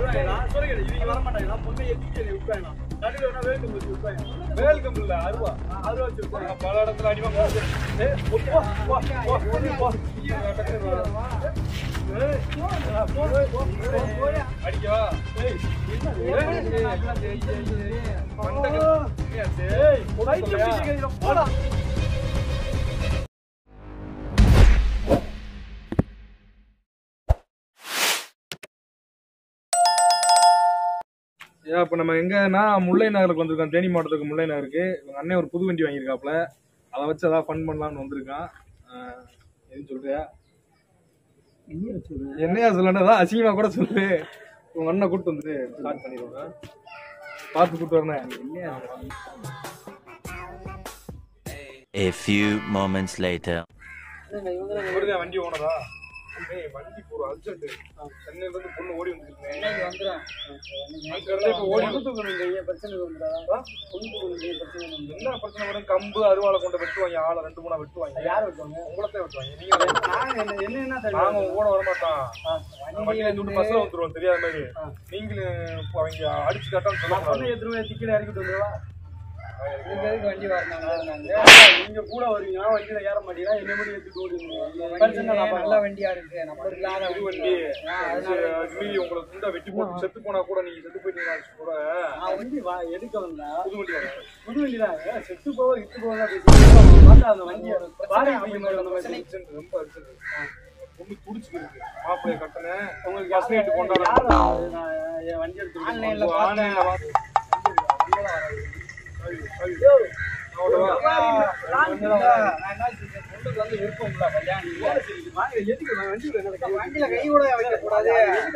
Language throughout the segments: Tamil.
நான் சொல்லுங்க இவங்க வர மாட்டாங்க பொண்ணை ஏத்திட்டு என்னை விட்டுறாங்க நடுவில் வேணா வேல்கம் வச்சு விட்டுறாங்க வேல்கம் இல்ல அருவா அருவா வச்சு விட்டுறாங்க பல இடத்துல அடிமா ஏ போ போ போ போ போ ஏய், போ, போ, போ, போ. அடிக்கவா ஏய் ஏய் போடா ஏன் இப்போ நம்ம எங்கன்னா முல்லை நகருக்கு வந்திருக்கோம் தேனி மாவட்டத்துக்கு முல்லை நகருக்கு எங்கள் அண்ணன் ஒரு புது வண்டி வாங்கியிருக்காப்புல அதை வச்சு ஏதாவது ஃபன் பண்ணலாம்னு வந்திருக்கான் ஆஹ் எதுவும் சொல்றியா என்னையா சொல்லணும் ஏதாவது அசிங்கமா கூட சொல்லு உங்க அண்ணன் கூட்டு வந்துட்டு ஸ்டார்ட் பண்ணிடுவாங்க பார்த்து கூட்டு வரணும் A few moments later. இவருதான் வண்டி ஓனரா ஏய், வண்டி பூரா அர்ஜென்ட் சென்னையில இருந்து பொண்ணு ஓடி வந்துருக்கேன் அங்க இருந்து இப்ப ஓடி என்ன பிரச்சனை வரும் கம்பு அருவாளை கொண்டு வெட்டுவாங்க ஆளை ரெண்டு மூணா வெட்டுவாங்க யார் வெட்டுவாங்க உங்களை தான் வெட்டுவாங்க நீங்க நாங்க உங்க கூட வரமாட்டோம் வண்டியில இருந்து விட்டு பஸ்ல வந்துருவோம் தெரியாத மாதிரி நீங்களும் இப்போ அவங்க அடிச்சு கட்டான்னு சொல்லுவாங்க நீங்க கூட வருவீங்க வண்டியில ஏற மாட்டீங்களா என்ன மாதிரி எடுத்துட்டு ஓடுவீங்க நல்ல வண்டியா இருக்கு நம்பர் இல்லாத புது வண்டி மீறி உங்களை துண்டா வெட்டி போட்டு செத்து போனா கூட நீங்க செத்து போயிட்டீங்கன்னா கூட நான் வண்டி வா எடுக்க வந்தா புது வண்டி வாங்க. புது வண்டி தான் செட்டு போவ இட்டு போவ பேசி பார்த்தா அந்த வண்டியை வாடகை பிடிக்க மாதிரி அந்த மாதிரி urgent, ரொம்ப urgent. பொண்ணு துடிச்சுக்கிருக்கு மாப்பிள்ளைய கட்டினேன் உங்களுக்கு பஸ் நைட்டு கொண்டாடுறேன் யாரும் நான் என் வண்டி எடுத்து ஆன்லைன்ல உங்க பார்த்தேன் ஆன்லைன்ல பார்த்து பொண்ணுக்கு வந்து விருப்பம் இல்ல கல்யாணம் வண்டியில கை கூட வைக்க கூடாது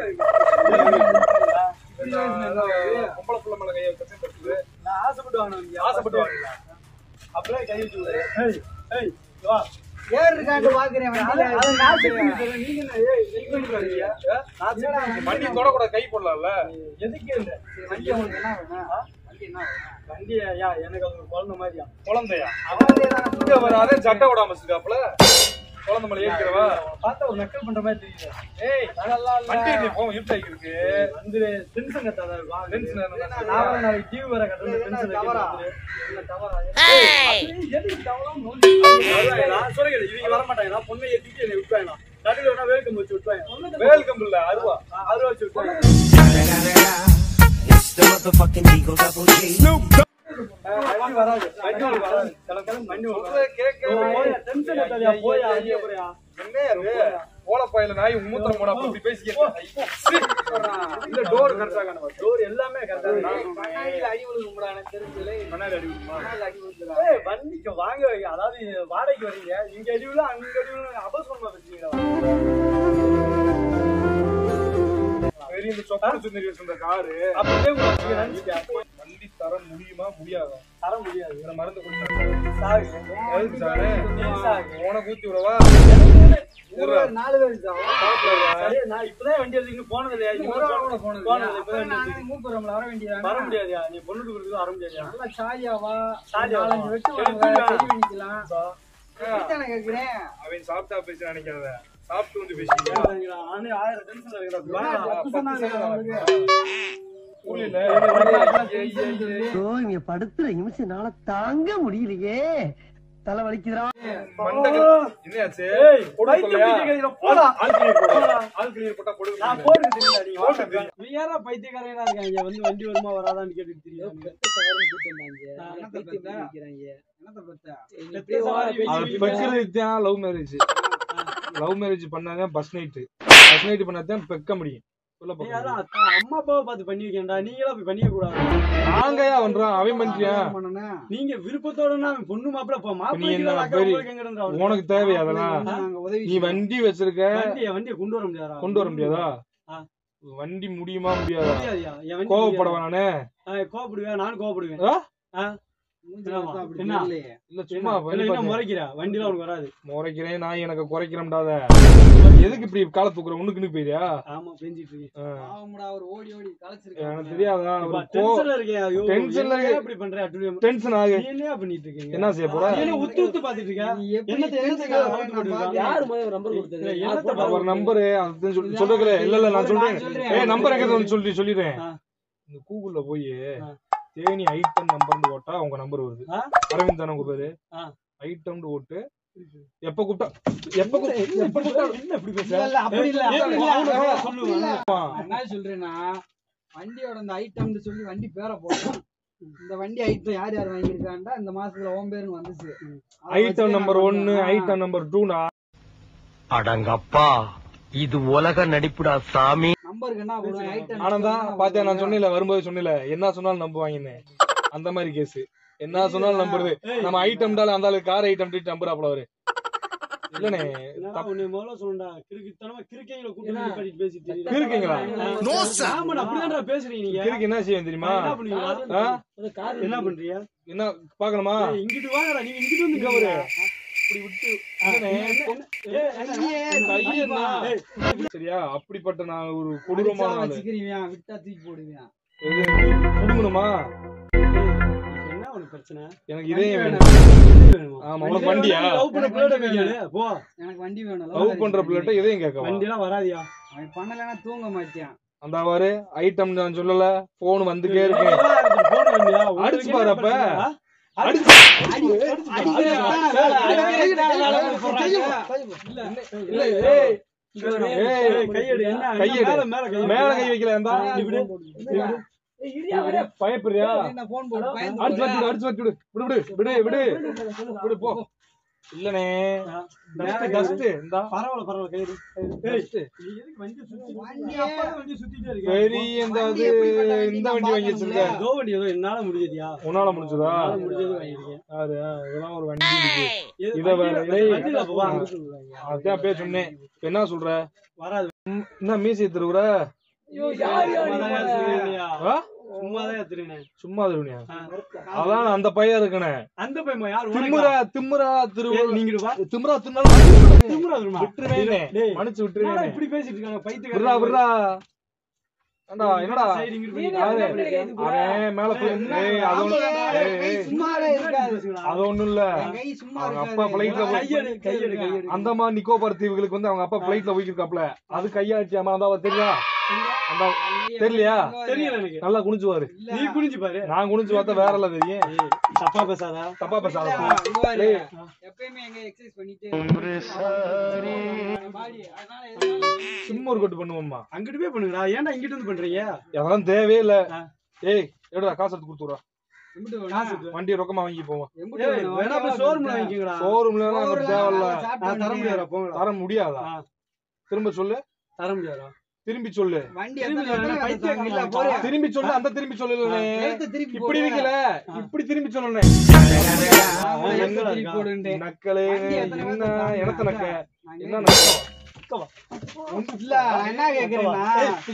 பொம்பளை புள்ள மேல கையை வச்சு தட்டுது. நான் ஆசைப்பட்டு வாங்கினேன் ஆசைப்பட்டு வாங்கினா அப்படியே கை வச்சு விடு. ஏய் ஏய் வா ஏர் இருக்காண்டு பாக்குறேன் வண்டியில அது நான் செட் பண்ணி தரேன். நீங்க என்ன ஏய் வெயிட் பண்ணி பாருங்க நான் செட் பண்ணி வண்டி தொடக்கூடாது கை போடலாம்ல எதுக்கு இல்ல வண்டி உங்களுக்கு என்ன வேணும் வண்டி என்ன வேணும் வண்டி ஐயா எனக்கு அது ஒரு குழந்தை மாதிரியா குழந்தையா அவரே தானே இங்க வராதே சட்டை விடாம வச்சிருக்காப்புல குழந்தை மேல ஏறிக்கிறவா பார்த்தா ஒரு நக்கல் பண்ற மாதிரி தெரியுது ஏய் அதெல்லாம் இல்ல. வண்டி நீ போவோம் இருட்டாக்கி இருக்கு வந்து டென்ஷன் கட்டாத வா Tension ஆனா நான் வேற நாளைக்கு டிவி வர கட்டணும் டென்ஷன் தவறா? என்ன தவறா எதுக்கு தவறாம நோண்டி நான் சொல்லுங்க இவங்க வர மாட்டாங்க நான் பொண்ணை ஏத்திட்டு என்னை விட்டுவாங்க நடுவில் வேணா வேல்கம் வச்சு விட்டுவாங்க வேல்கம் இல்ல அருவா அருவா வச்சு விட்டுவாங்க வண்டி வராது வண்டி உங்களுக்கு வராது சில டைம் வண்டி சொல்றத கேட்கவே போயா டென்ஷன் கட்டாதயா போயா அங்கே போயா என்ன அது ஓலப்பாயில நாய் மூத்திரம் போனா அப்படி பேசிக்கிறேன் இந்த டோர் கரெக்டா காணும் டோர் எல்லாமே கரெக்டா கண்ணாடியில அடி விழுகும்டா எனக்கு தெரிஞ்சல கண்ணாடி அடி விடுமா கண்ணாடியில அடி விழுந்துடா ஏய் வண்டிக்கு வாங்க அதாவது வாடகைக்கு வரீங்க இங்க அடிவுல அங்க அடிவுல அபசரமா வச்சுக்கீங்களா பெரிய இந்த சொப்பன சுந்தரி வச்சிருந்த காரு அப்படியே உங்களுக்கு நினைச்சிட்டேன் வண்டி தர முடியுமா முடியாதா தர முடியாது இதுல மருந்து கொடுத்தாங்க சாகு எதுக்கு சாரு சாகு உனக்கு ஊத்தி விடவா ஒரு நாலு பேர் இருக்காங்க சரி, நான் இப்பதான் வண்டி எடுத்துக்கிட்டு போனது இல்லையா நீ ஒரு ஆள் கூட போனது போனது இல்லையா? இப்பதான் வண்டி அப்புறம் எடுத்துக்கிட்டு. நாங்க மூக்குறோம்ல, வர வேண்டியதானே? வர முடியாதுயா நீ பொண்ணு கொடுக்குறது வர முடியாதுயா நல்லா ஜாலியாவா ஜாலியாவா? நாலஞ்சு வெட்டு வாங்க, எடுத்துக்கலாம். செடி பண்ணிக்கலாம். இதுதானே கேக்குறேன். அவன் சாப்பிட்டா பேச நினைக்காத சாப்பிட்டு வந்து பேசிக்க நானே ஆயிரம் டென்ஷன் இருக்கிறேன் என்ன தப்பு சொன்னாங்க அவங்களுக்கு? புரியல ஐயோ இங்க படுத்துற நிமிஷம்னால தாங்க முடியலையே தலை வலிக்குதுடா மண்டகம் என்னையாச்சு ஏய், கொடுக்கலையா? பைத்தியம் பிடிக்க கையில போடா. ஆள் clear போடு. ஆள் clear போட்டா போடு. நான் போறது தெரியல நீங்க போட்டு வாங்க. நீ யாரா பைத்தியக்காரனா இருக்காங்க வந்து வண்டி வருமா வராதான்னு கேட்டுட்டு தெரியும் என்னத்தை பெத்த? என்னத்தை பெத்த? பெத்த சவாரி பேசி அவர் வீட்டுல- பெக்கிறது லவ் மேரேஜ் லவ் மேரேஜ் பண்ணாங்க பஸ் நைட் பஸ் நைட் பண்ணாதான் பெக்க முடியும் சொல்ல நீ போறேன் யாரா அத்தா, அம்மா அப்பாவை பார்த்து பண்ணி வைக்கண்டா நீங்களா போய் பண்ணிக்க கூடாது நாங்கயா பண்றோம் அவன் பண்றியா என்ன பண்ணனே? நீங்க விருப்பத்தோடனா பொண்ணு மாப்பிள்ள இப்போ நீ என்ன பெரிய- உனக்கு தேவையா அதெல்லாம் நாங்க உதவி நீ வண்டி வச்சிருக்க வண்டியை வண்டியை கொண்டு வர முடியாதா கொண்டு வர முடியாதா ஆ. வண்டி முடியுமா முடியாதா முடியாதுயா என் வண்டி கோவப்படவா நானு முடியாது. ஆ, கோவப்படுவேன் நானும் கோவப்படுவேன் ஆ? ஆ? மூஞ்சி பார்த்தா அப்படி என்ன? தெரியலையே. இல்ல சும்மா இல்ல, பண்ணி என்ன பாருங்க. முறைக்கிறா வண்டிலாம் உனக்கு வராது முறைக்கிறேன் நான் எனக்கு குறைக்கிறேன்டாத எதுக்கு இப்படி காலை தூக்குற உனக்குன்னு போயிரியா ஆமா பெஞ்சிட்டு இருக்கேன் பாவம்டா, அவர் ஓடி ஓடி களைச்சிருக்காரு. எனக்கு தெரியாதா இப்ப ஒரு கோ டென்ஷன்ல இருக்கேன் ஐயோ டென்ஷன்ல என்னையா இருக்க- இப்படி பண்ற அட்டுழியம் டென்ஷன் ஆகு நீ என்னையா பண்ணிட்டு இருக்கீங்க என்ன செய்ய போற நீ என்ன உத்து உத்து பாத்துட்டு இருக்க நீ எப்படி என்னத்தை tension என்னத்துக்கு ஆகுற, அவுத்து நான் போட்டுருக்கா? பார்க்கிறேன். யாரு முதல்ல நம்பர் கொடுத்தது இல்ல, யார் என்னத்த போட்டா? அவர் நம்பரு அது சொல்றதுல இல்ல இல்ல நான் சொல்றேன் நான் சொல்றேன். ஏய் நம்பர் எங்க வந்து சொல்லி சொல்லிடுறேன் ஆ. இந்த கூகுள்ல போய் ஆ. தேனி ஐட்டம் நம்பர்னு போட்டா உங்க நம்பர் வருது ஆ. அரவிந்த் தானே உங்க பேரு ஆ. ஐட்டம்னு போட்டு எப்ப கூப்பிட்டா எப்ப கூப்பிட்டா எப்ப கூப்பிட்டா என்ன இப்படி பேசுற இல்ல, இல்ல, அப்படி இல்ல, ஏய், அப்படி இல்ல, அவனுக்கு அப்படி தான் சொல்லுவேன். இல்ல. நான் என்ன சொல்றேன்னா வண்டியோட அந்த ஐட்டம்னு சொல்லி வண்டி பேரை போட்டோம் இந்த வண்டி ஐட்டம் யார் யார் வாங்கியிருக்காண்டா இந்த மாசத்துல ஓம் பேருன்னு வந்துச்சு அதை வச்சு ஐட்டம் நான் நம்பர் ஒன்னு கொஞ்சம், ஆ, ஐட்டம் நம்பர் டூனா அடங்கப்பா இது உலக நடிப்புடா சாமி நம்பருக்கு என்ன போடுவேன் ஐட்டம் ஆனந்தா பாத்தியா நான் சொன்னேன்ல வரும்போது சொன்னேன்ல என்ன சொன்னாலும் நம்புவாங்கன்னு அந்த மாதிரி கேஸ் என்ன சொன்னாலும் நம்புறது ஏய், நம்ம ஐட்டம்டால அந்த ஆளு கார் ஐட்டம் நம்புறா அப்பல அவரு இல்லனே என்னடா உன்னை முதல்ல சொல்லணும்டா கிறுக்குத்தனமா கிறுக்கைங்களை கூட்டி வந்து பண்ணிட்டு பேசிட்டு தெரியல. கிறுக்கீங்களா? ஆமாடா, அப்படிதான்டா பேசுறீங்க நீங்க கிறுக்கு என்ன செய்யும் தெரியுமா என்ன பண்ணுவீங்களா? ஆ? அது கார் என்ன பண்றீங்க என்ன பாக்கணுமா ஏய், இங்கிட்டு வாங்கடா நீங்க இங்கிட்டு வந்து கவரு இப்படி விட்டு சரியா அப்படிப்பட்ட நான் ஒரு கொடூரமான ஆளு வச்சுக்கிறீங்க விட்டா தூக்கி போடுவேன் எது, புடுங்கணுமா என்ன உனக்கு பிரச்சனை எனக்கு இதே வேணும். வேணுமா? ஆமா உனக்கு வண்டியா லவ் பண்ண பிள்ளை வைக்கல போ எனக்கு வண்டி வேணும் லவ் பண்ற பிள்ளைகிட்ட இதையும் கேட்கவா வண்டியெல்லாம் வராதியா அவன் பண்ணலைன்னா தூங்க மாட்டான் அந்த அவரு ஐட்டம் நான் சொல்லல போன் வந்துட்டே இருக்கு போன வண்டியா அடிச்சு பாரு அப்ப. அடிச்சு இல்ல ஏய் ஏய், கையெடு என்ன கையெடு. மேல மேல கை மேல கை வைக்கல இருந்தா இப்படி பயப்படுறியா என்ன போன் போட்டு பயந்து அடிச்சு வச்சு அடிச்சு வச்சு விடு விடு விடு விடு விடு விடு போ இல்லனே டஸ்ட் டஸ்ட் இந்தா பரவாயில்ல பரவாயில்ல கையெடு டஸ்ட் நீ எதுக்கு வண்டி சுத்தி வண்டி அப்பா வண்டி சுத்திட்டே இருக்க பெரிய இந்த வண்டி இது எப்படிப்பட்ட வண்டி இந்த நான் வண்டி வாங்கி வச்சிருக்க பார்க்கணும்ல. ஏதோ வண்டி ஏதோ என்னால முடிஞ்சதுயா உன்னால முடிஞ்சதா என்னால முடிஞ்சது வாங்கிருக்கேன் யாரு இதெல்லாம் ஒரு வண்டி இருக்கு எது- இத வேற, வண்டியில- ஏய். வண்டியில அப்ப வா. அதான் பேர் சொன்னேன் இப்ப என்ன சொல்ற வராது என்ன மீசி திருவுற சும்மாதான் திருடினியா? ஆ? சும்மாதான் திருடினேன். சும்மா திருவினியா ஆ. அதான் அந்த பையன் இருக்கனே அந்த பையன் யார் உனக்கா? திமுறா திமுறா திரு ஏய், நீங்க இங்க வா. திமுறா திருநாள் திமிரா வருமா? விட்டுருவேனே டேய், மன்னிச்சு என்னடா விட்டுருவேனே இப்படி பேசிட்டு இருக்காங்க விட்றா பைத்தியக்காரங்க விட்றா ஏண்டா என்னடா சைடு இங்கிட்டு நீ பண்ணிட்டு என்ன இருக்காங்க. பண்ணிட்டு இருக்க? அவன் மேல போய் ஏய் அது ஒண்ணு ஏய், கை ஏய், சும்மாவே இருக்காது அது ஒண்ணும் இல்ல என் கை சும்மா அவங்க இருக்காது. அப்பா flightல போய் கையெடு, கையெடு, கையெடு. அந்தமான் நிக்கோபார் தீவுகளுக்கு வந்து அவங்க அப்பா பிளைட்ல போய்க்கிருக்காப்ல அது கையாச்சியாமா அந்த அவர் தெரியா அந்த தெரியலையா? தெரியல எனக்கு நல்லா குனிச்சுவாரு இல்ல. நீ குனிஞ்சு பாரு நான் குனிச்சு பார்த்தா வேற இல்ல தெரியும் ஏய், தப்பா பேசாதா தப்பா பேசாத இல்ல, இங்க பாரு. ஏய். எப்பயுமே எங்க எக்ஸசைஸ் பண்ணிட்டே பாடி அதனால எதுனாலும் சும்மா ஒரு கொட்டு பண்ணுவோம்மா அங்கிட்டு போய் பண்ணுங்கடா ஏன்டா இங்கிட்டு வந்து பண்றீங்க அதெல்லாம் தேவையே இல்ல ஆ. ஏய் எடுடா காசு எடுத்து கொடுத்துறா எம்பிட்டு காசு வேணும்? வண்டி ரொக்கமா வாங்கி போவோம் எம்பிட்டு ஏய், வேணும்? வேணா போய் ஷோரூம்ல வாங்கிக்கங்கடா ஷோரூம்ல எல்லாம் ஒரு நமக்கு தேவையில்ல நாள் சாப்பிட்டு நான் தர வந்தேன். முடியாதா போங்கடா தர முடியாதா ஆ. திரும்ப சொல்லு தர முடியாதா திரும்பி சொல்லு வண்டி திரும்பி எத்தனை வேணா எத்தனை பைத்தியம் கத்து இல்ல, காரணம் போறியா? திரும்பி சொல்லு அந்த திரும்பி சொல்லல கழுத்தை திருப்பி இப்படி போடு. இருக்கல இப்படி திரும்பி சொல்லணும் நான் கூட எங்க கழுத்தை திருப்பி இருக்கா? போடுன்றேன். நக்கலே வண்டி எத்தனை என்ன பேர் இடத்த நக்க நான் என்ன கேக்குறேன். நக்கம் இல்ல, நான் என்ன கேக்குறேன்னா,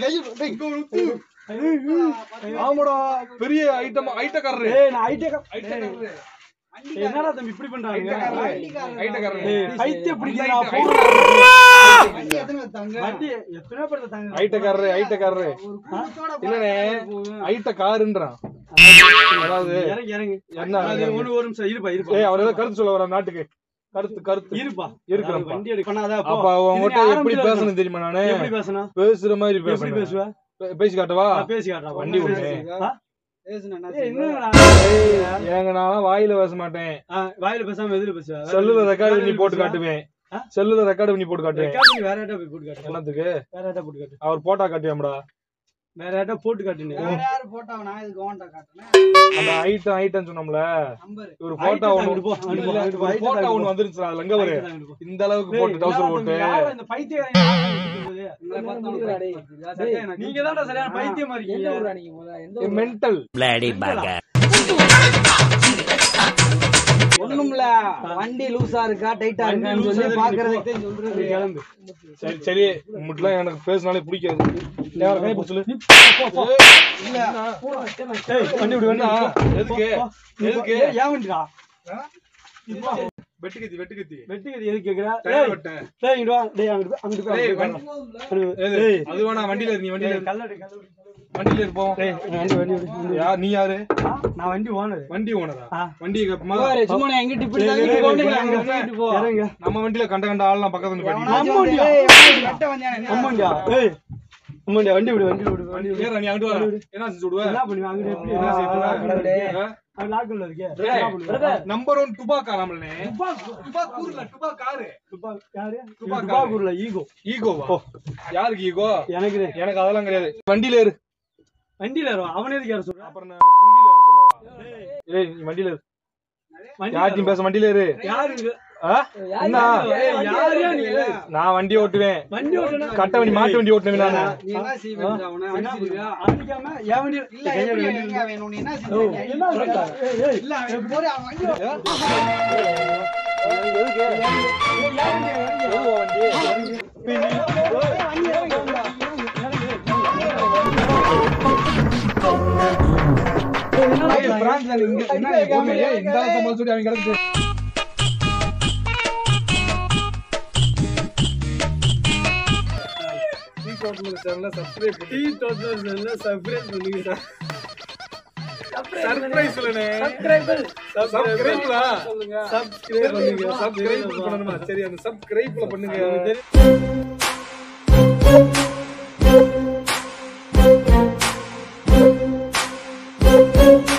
ஆமாடா பெரிய ஐட்டம் ஐட்டக்காரரு ஏய் நான் ஐடியா ஐட்டக்காரரு வண்டிக்காரன். என்னடா தம்பி இப்படி பண்றாங்க ஐட்டக்காரரு வண்டிக்காரன் ஐட்டக்காரரு ஏய், பைத்தியம் பிடிக்கிறா அந்த போன் வண்டி எத்தனை பேர் தாங்க? வண்டி எத்தனை பேர் தாங்க ஐட்டக்காரரு ஐட்டக்காரரு ஒரு குடும்பத்தோட இல்லனே போகும். ஐட்ட காருன்றான் அதாவது இறங்கி இறங்கு என்ன அது ஒரு ஒரு நிமிஷம் இருப்பா இருப்பா ஏய் அவர் ஏதோ கருத்து சொல்ல வர நாட்டுக்கு கருத்து கருத்து இருப்பா இருக்கிறப்பா. வண்டி எடுக்க பண்ணாதா போ. அப்ப அவங்ககிட்ட இது நீ எப்படி ஆரம்பிச்சதுல பேசணும் தெரியுமா நானு எப்படி பேசணும் பேசுற மாதிரி எப்படி பேசணும் பேசுவ பே- பேசி காட்டவா நான் பேசி காட்டுறேன் வண்டி பேசு. ஓட்டு. ஆ? பேசுனா என்ன ஏய், செய்வ? என்னடா? ஏய் ஏங்க நான் வாயில பேச மாட்டேன் ஆ, வாயில பேசாம எதுல பேசுவ செல்லுல ரெக்கார்டு பண்ணி போட்டு பேசுவ? காட்டுவேன் ஆ? செல்லுல ரெக்கார்டு பண்ணி போட்டு காட்டுவேன் ரெக்கார்ட் பண்ணி வேற யார்ட்ட போய் போட்டு காட்டு என்னத்துக்கு வேற யார்ட்ட போட்டு காட்டு அவர் போட்டா காட்டுவேன்டா வேற யார்ட்ட போட்டு காட்டுன்னு வேற யாரு போட்டோவை நான் இதுக்கு ஓன்ட்ட காட்டுனேன்? அந்த ஐட்டம் ஐட்டம் சொன்னோம்ல நம்பரு. ஒரு ஐட்டம் போட்டோ ஒண்ணு அங்கிட்டு போ, அங்கிட்டு போ, இல்ல, அங்கிட்டு போ, ஒரு ஐட்டம் போட்டோ அங்கிட்டு ஒண்ணு போ. வந்துருச்சு அதுல எங்க ஒரு ஐட்டம் அங்கிட்டு போ. இந்த அளவுக்கு டேய், போட்டு டவுசர் என்னடா போட்டு தம்பி, யாரா இந்த பைத்தியக்காரன் யாரா இருக்குது? உங்களை பார்த்தா உனக்கு முடியலடா, டேய். பைத்தியம் வருது. சட்டை எனக்கு நீங்க தான்டா சரியான பைத்தியமா எந்த இருக்கீங்க ஊரா நீங்க முதல்ல? எந்த ஊரா? Mental Bloody bugger. ஒண்ணுமில்ல வண்டி லூசா இருக்கா டைட்டா இருக்கான்னு loose ஆ சொல்லி இருக்கு, பாக்குறதுக்கு நீ சொல்றது கிளம்பு சரி சரி உங்கள்கிட்ட எனக்கு பேசினாலே பிடிக்காது யாரை கை பிடிச்சல ஏய் வண்டி விடு வண்டி விடு. எதுக்கு எதுக்கு ஏய், ஏன் வண்டிடா வெட்டு கத்தி வெட்டு கத்தி வெட்டி கட்டி எதுக்கு கேக்குற டயர் ஏய் வெட்டேன் டேய் இங்க வா டேய் அங்கிட்டு போ, அங்கிட்டு போ, டேய், அங்கிட்டு போ. அங்கிட்டு போ. எது? ஏய் அது வேணா வண்டியில இரு, நீ வண்டியில டேய், இரு. கல்லடி கல்லடி வண்டியில இருப்போம் டேய் வண்டி வண்டி விடு, வண்டி யார் நீ யாரு ஆ, நான் வண்டி ஓனர் வண்டி ஓனரா ஆ. வண்டி பாரு, சும்மா நான் எங்கிட்டு இப்படி டேய், தள்ளிட்டு டேய், போகணும், டேய், அங்க டேய், தூக்கிட்டு போ. இறங்க நம்ம வண்டியில கண்ட கண்ட ஆள்லாம் பக்கத்துல வந்து எவனாச்சும் படிக்கணும் அம்மாண்டியா? வந்து, ஏய், எவனாச்சும் வெட்ட வந்தானே, என்ன? அம்மாண்டியா ஏய் அம்மாண்டியா வண்டி விடு வண்டி விடு வண்டி விடு ஏறா நீ அங்கிட்டு வர என்ன செஞ்சு விடுவ என்ன பண்ணுவீங்க அங்கிட்டு எப்படி என்ன செய்ய கடவுளே. போற? அங்க லாக்கல்ல இருக்கே டேய், என்ன பண்ணுவீங்க? நம்பர் ஒன் டுபாக்கா நம்மளே டுபாக் ஊர்ல டுபாக் காரு துப்பா- யாரு துப்பா துப்பாக்கூர்ல ஈகோ ஈகோவா யாருக்கு ஈகோ எனக்கு எனக்கு அதெல்லாம் கிடையாது வண்டியில இரு வண்டியில ஏறுவான். அவனே எதுக்கு யார சொல்றான் அப்புறம் நான் குண்டில ஏற சொல்லவா ஏய் நீ வண்டியில இரு யார்ட்டையும் பேச வண்டியில இரு யாரு இது? ஆ? என்ன ஏய், யாருயா நீ? நான் வண்டி ஓட்டுவேன் வண்டி ஓட்டுனா கட்ட வண்டி மாட்டு வண்டி ஓட்டுவேன் நானு நீ என்ன செய்வேன் அவனை என்ன அடிச்சிருவியா? பண்ணுவ? அடிக்காம என் வண்டி இல்ல, எப்படி எங்க வேணும்? நீ என்ன செய்வேன்? நீ என்ன அடிக்க சொல்ற? ஏய், ஏய். இல்ல, அவன் போடு, அவன் வண்டி ஓட்டு. ஏய், பிரான்ஸ்ல இங்க என்ன நீ பொண்ணு? ஏய், இந்த ஆளை சமாளிச்சு விட்டு அவன் கிடக்கு சப்ஸ்கிரைப் டீ டோட்டல் செல்ல சர்ப்ரைஸ் பண்ணுங்க சார் சர்ப்ரைஸ் இல்லனே சப்ஸ்கிரைபர் சப்ஸ்கிரைப்ல சப்ஸ்கிரைப் பண்ணுங்க சப்ஸ்கிரைப் பண்ணணுமா சரி அந்த சப்ஸ்கிரைப்ல பண்ணுங்க தெரியும்